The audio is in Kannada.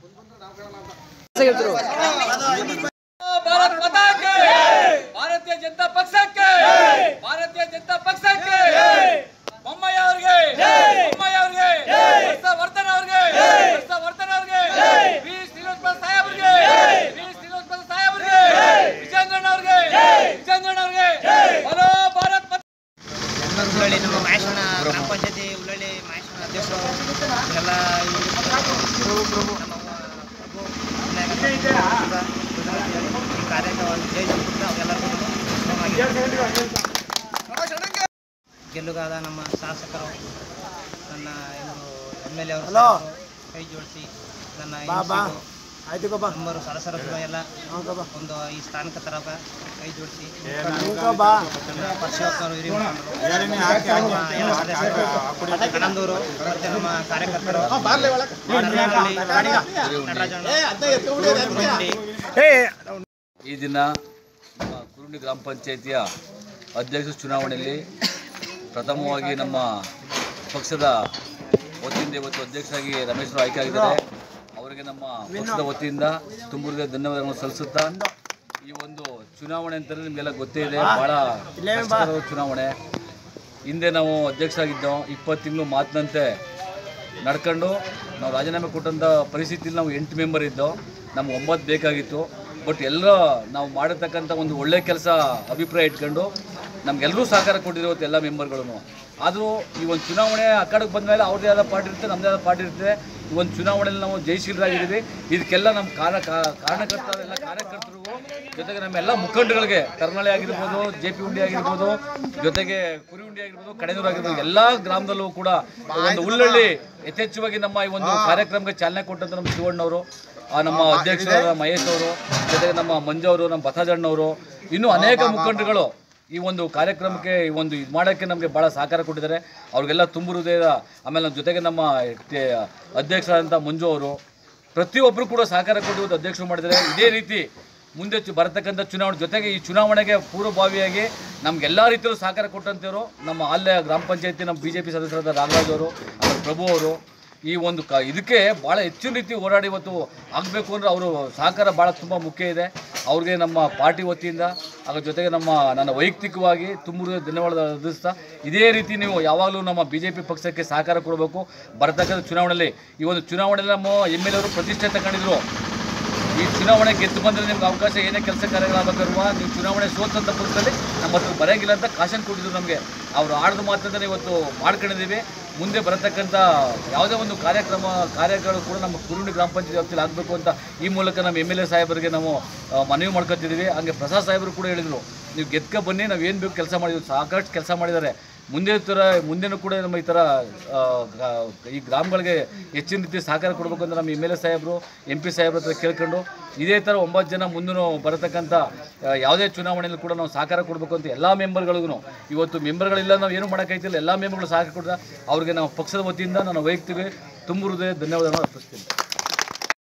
ಭಾರತ್ ಮಾತಾಕ್ಕೆ ಭಾರತೀಯ ಜನತಾ ಪಕ್ಷಕ್ಕೆ ಭಾರತೀಯ ಜನತಾ ಪಕ್ಷಕ್ಕೆ ಬೊಮ್ಮಯ್ಯ ಅವ್ರಿಗೆ ಬೊಮ್ಮಯ್ಯ ಅವ್ರಿಗೆ ವರ್ಧನ್ ಅವ್ರಿಗೆ ವರ್ಧನ್ ಅವ್ರಿಗೆ ವಿ ಶ್ರೀನಿವಾಸ ಸಾಹೇಬ್ರಿಗೆ ವಿ ಶ್ರೀನಿವಾಸ ಸಾಹೇಬ್ರಿಗೆ ವಿಜೇಂದ್ರಣ್ಣ ಅವ್ರಿಗೆ ವಿಜೇಂದ್ರಣ್ಣ ಅವ್ರಿಗೆ ಬಲೋ ಭಾರತ್ ಮಾತಾ ಎಲ್ಲರೂ ಉಳ್ಳಳ್ಳಿ ನಮ್ಮ ಮಹೇಶ್ವರ ಗ್ರಾಮ ಪಂಚಾಯತಿ ಉಳ್ಳಳ್ಳಿ ಮಹೇಶ್ವರ ಅಧ್ಯಕ್ಷರು ಎಲ್ಲ ಈ ನಮ್ಮ ಪ್ರಭು ವಿನಾಯಕ ಈ ಕಾರ್ಯಕ್ರಮವನ್ನು ಜೈ ಸಂಪುಟ ಅವರೆಲ್ಲರಿಗೂ ಗೆಲ್ಲುಗಾದ ನಮ್ಮ ಶಾಸಕರು ನನ್ನ ಇವರು ಎಮ್ ಎಲ್ ಎ ಅವರು ಕೈ ಜೋಡಿಸಿ ನನ್ನ ಹೆಂಗಸಿಗೂ, ನಮ್ಮವರು ಸರಸರ ಎಲ್ಲ ಒಂದು ಈ ಸ್ಥಾನಕ್ಕೆ ತರಕ ಕೈ ಜೋಡಿಸಿ ಪಕ್ಷವರು ಹಿರಿಯ ಮುಖಂಡರು, ನಮ್ಮ ಎಲ್ಲ ಸದಸ್ಯರು ಕಣಂದೂರು ಮತ್ತೆ ನಮ್ಮ ಕಾರ್ಯಕರ್ತರು ನರಹಳ್ಳಿ, ನಟರಾಜಣ್ಣ, ಕುರುಂಡಿ, ಈ ದಿನ ನಮ್ಮ ಕುರುಂಡಿ ಗ್ರಾಮ ಪಂಚಾಯಿತಿಯ ಅಧ್ಯಕ್ಷ ಚುನಾವಣೆಯಲ್ಲಿ ಪ್ರಥಮವಾಗಿ ನಮ್ಮ ಪಕ್ಷದ ವತಿಯಿಂದ ಇವತ್ತು ಅಧ್ಯಕ್ಷರಾಗಿ ರಮೇಶ್ವರು ಆಯ್ಕೆ ಆಗಿದ್ದಾರೆ ಅವರಿಗೆ ನಮ್ಮ ಪಕ್ಷದ ವತಿಯಿಂದ ತುಂಬ ಹೃದಯ ಧನ್ಯವಾದಗಳನ್ನು ಸಲ್ಲಿಸುತ್ತಾ ಈ ಒಂದು ಚುನಾವಣೆ ಅಂತಂದರೆ ನಿಮಗೆಲ್ಲ ಗೊತ್ತೇ ಇದೆ ಭಾಳ ಕಷ್ಟಕರವಾದ ಚುನಾವಣೆ ಹಿಂದೆ ನಾವು ಅಧ್ಯಕ್ಷರಾಗಿದ್ದೋ ಇಪ್ಪತ್ತು ತಿಂಗಳು ಮಾತಿನಂತೆ ನಡ್ಕೊಂಡು ನಾವು ರಾಜೀನಾಮೆ ಕೊಟ್ಟಂಥ ಪರಿಸ್ಥಿತಿಯಲ್ಲಿ ನಾವು ಎಂಟು ಮೆಂಬರ್ ಇದ್ದೋ ನಮ್ಗೆ ಒಂಬತ್ತು ಬೇಕಾಗಿತ್ತು ಬಟ್ ಎಲ್ಲ ನಾವು ಮಾಡಿರ್ತಕ್ಕಂಥ ಒಂದು ಒಳ್ಳೆ ಕೆಲಸ ಅಭಿಪ್ರಾಯ ಇಟ್ಕೊಂಡು ನಮ್ಗೆಲ್ಲರೂ ಸಹಕಾರ ಕೊಟ್ಟಿರೋ ಎಲ್ಲ ಮೆಂಬರ್ಗಳು ಆದರೂ ಈ ಒಂದು ಚುನಾವಣೆ ಆ ಕಡೆಗೆ ಬಂದ ಮೇಲೆ ಅವ್ರದ್ದೇ ಆದ ಪಾರ್ಟಿ ಇರುತ್ತೆ ನಮ್ಮದೇ ಆದ ಪಾರ್ಟಿ ಇರುತ್ತೆ ಈ ಒಂದು ಚುನಾವಣೆಯಲ್ಲಿ ನಾವು ಜಯಶೀಲರಾಗಿದ್ದೀವಿ ಇದಕ್ಕೆಲ್ಲ ನಮ್ಮ ಕಾರಣ ಕಾರಣಕರ್ತರ ಎಲ್ಲ ಕಾರ್ಯಕರ್ತರಿಗೂ ಜೊತೆಗೆ ನಮ್ಮೆಲ್ಲ ಮುಖಂಡಗಳಿಗೆ ಕರ್ನಾಳಿ ಆಗಿರ್ಬೋದು ಜೆ ಪಿ ಉಂಡಿ ಆಗಿರ್ಬೋದು ಜೊತೆಗೆ ಕುರಿ ಉಂಡಿ ಆಗಿರ್ಬೋದು ಕಡೆನೂರು ಆಗಿರ್ಬೋದು ಎಲ್ಲ ಗ್ರಾಮದಲ್ಲೂ ಕೂಡ ಒಂದು ಉಳ್ಳಳ್ಳಿ ಯಥೇಚ್ಛವಾಗಿ ನಮ್ಮ ಈ ಒಂದು ಕಾರ್ಯಕ್ರಮಕ್ಕೆ ಚಾಲನೆ ಕೊಟ್ಟಂತ ನಮ್ಮ ಶಿವಣ್ಣವರು ಆ ನಮ್ಮ ಅಧ್ಯಕ್ಷರಾದ ಮಹೇಶ್ ಅವರು ಜೊತೆಗೆ ನಮ್ಮ ಮಂಜು ಅವರು ನಮ್ಮ ಬಸವಜಣ್ಣವರು ಇನ್ನೂ ಅನೇಕ ಮುಖಂಡರುಗಳು ಈ ಒಂದು ಕಾರ್ಯಕ್ರಮಕ್ಕೆ ಈ ಒಂದು ಇದು ಮಾಡೋಕ್ಕೆ ನಮಗೆ ಭಾಳ ಸಹಕಾರ ಕೊಟ್ಟಿದ್ದಾರೆ ಅವ್ರಿಗೆಲ್ಲ ತುಂಬ ಹೃದಯದ ಆಮೇಲೆ ನಮ್ಮ ಜೊತೆಗೆ ನಮ್ಮ ತೆ- ಅಧ್ಯಕ್ಷರಾದಂಥ ಮಂಜು ಅವರು ಪ್ರತಿಯೊಬ್ಬರು ಕೂಡ ಸಹಕಾರ ಕೊಟ್ಟು ಇವತ್ತು ಅಧ್ಯಕ್ಷರು ಮಾಡಿದ್ದಾರೆ ಇದೇ ರೀತಿ ಮುಂದೆ ಚು- ಬರತಕ್ಕಂಥ ಚುನಾವಣೆ ಜೊತೆಗೆ ಈ ಚುನಾವಣೆಗೆ ಪೂರ್ವಭಾವಿಯಾಗಿ ನಮ್ಗೆಲ್ಲ ರೀತಿಯಲ್ಲೂ ಸಹಕಾರ ಕೊಟ್ಟಂಥವ್ರು ನಮ್ಮ ಅಲ್ಲೇ ಗ್ರಾಮ ಪಂಚಾಯತಿ ನಮ್ಮ ಬಿ ಜೆ ಪಿ ಸದಸ್ಯರಾದ ರಾಘರಾಜ್ ಅವರು ಆಮೇಲೆ ಪ್ರಭು ಅವರು ಈ ಒಂದು ಕ ಇದಕ್ಕೆ ಭಾಳ ಹೆಚ್ಚಿನ ರೀತಿ ಹೋರಾಡಿ ಇವತ್ತು ಆಗಬೇಕು ಅಂದರೆ ಅವರು ಸಹಕಾರ ಭಾಳ ತುಂಬ ಮುಖ್ಯ ಇದೆ ಅವ್ರಿಗೆ ನಮ್ಮ ಪಾರ್ಟಿ ವತಿಯಿಂದ ಅದ್ರ ಜೊತೆಗೆ ನಮ್ಮ ನನ್ನ ವೈಯಕ್ತಿಕವಾಗಿ ತುಂಬ ಧನ್ಯವಾದ ಅರ್ಪಿಸ್ತಾ ಇದೇ ರೀತಿ ನೀವು ಯಾವಾಗಲೂ ನಮ್ಮ ಬಿ ಜೆ ಪಿ ಪಕ್ಷಕ್ಕೆ ಸಹಕಾರ ಕೊಡಬೇಕು ಬರತಕ್ಕಂಥ ಚುನಾವಣೆಯಲ್ಲಿ ಈ ಒಂದು ಚುನಾವಣೆಯಲ್ಲಿ ನಮ್ಮ ಎಮ್ ಎಲ್ ಎವರು ಪ್ರತಿಷ್ಠೆ ತಗೊಂಡಿದ್ರು ಈ ಚುನಾವಣೆ ಗೆದ್ದು ಬಂದರೆ ನಿಮ್ಗೆ ಅವಕಾಶ ಏನೇ ಕೆಲಸ ಕಾರ್ಯಗಳಾಗಬೇಕಲ್ವ ನೀವು ಚುನಾವಣೆ ಸೋತಂಥ ಪಕ್ಷದಲ್ಲಿ ನಮ್ಮ ಹತ್ರ ಬರೋಂಗಿಲ್ಲ ಅಂತ ಕಾಶನ್ ಕೊಟ್ಟಿದ್ರು ನಮಗೆ ಅವರು ಆಡಿದ ಮಾತಂದ್ರೆ ಇವತ್ತು ಮಾಡ್ಕೊಂಡಿದ್ದೀವಿ ಮುಂದೆ ಬರತಕ್ಕಂಥ ಯಾವುದೇ ಒಂದು ಕಾರ್ಯಕ್ರಮ ಕಾರ್ಯಗಳು ಕೂಡ ನಮ್ಮ ಕುರುಂಡಿ ಗ್ರಾಮ ಪಂಚಾಯತ್ ವ್ಯಾಪ್ತಿಯಲ್ಲಿ ಆಗಬೇಕು ಅಂತ ಈ ಮೂಲಕ ನಮ್ಮ ಎಮ್ ಎಲ್ ಎ ಸಾಹೇಬರಿಗೆ ನಾವು ಆ, ಮನವಿ ಮಾಡ್ಕೊತಿದ್ದೀವಿ ಹಂಗೆ ಪ್ರಸಾದ್ ಸಾಹೇಬರು ಕೂಡ ಹೇಳಿದರು ನೀವು ಗೆದ್ಕ ಬನ್ನಿ ನಾವು ಏನು ಬೇಕು ಕೆಲಸ ಮಾಡಿದ್ವಿ ಸಾಕಷ್ಟು ಕೆಲಸ ಮಾಡಿದ್ದಾರೆ ಮುಂದೆ ಥರ ಮುಂದೆನೂ ಕೂಡ ನಮ್ಮ ಈ ಥರ ಆ, ಗ- ಈ ಗ್ರಾಮಗಳಿಗೆ ಹೆಚ್ಚಿನ ರೀತಿ ಸಹಕಾರ ಕೊಡಬೇಕು ಅಂತ ನಮ್ಮ ಎಮ್ ಎಲ್ ಎ ಸಾಹೇಬರು ಎಂ ಪಿ ಸಾಹೇಬ್ರ ಹತ್ರ ಕೇಳ್ಕೊಂಡು ಇದೇ ಥರ ಒಂಬತ್ತು ಜನ ಮುಂದೂ ಬರತಕ್ಕಂಥ ಆ, ಯಾವುದೇ ಚುನಾವಣೆಯಲ್ಲಿ ಕೂಡ ನಾವು ಸಹಕಾರ ಕೊಡಬೇಕು ಅಂತ ಎಲ್ಲ ಮೆಂಬರ್ಗಳಿಗೂ ಇವತ್ತು ಮೆಂಬರ್ಗಳಿಲ್ಲ ನಾವು ಏನು ಮಾಡೋಕ್ಕಾಯ್ತಿಲ್ಲ ಎಲ್ಲ ಮೆಂಬರ್ಗಳು ಸಹಕಾರ ಕೊಟ್ಟರೆ ಅವ್ರಿಗೆ ನಾವು ಪಕ್ಷದ ವತಿಯಿಂದ ನಾನು ವೈಯಕ್ತಿಕ ತುಂಬ ಹೃದಯ ಧನ್ಯವಾದಗಳನ್ನು ಅರ್ಪಿಸ್ತೀನಿ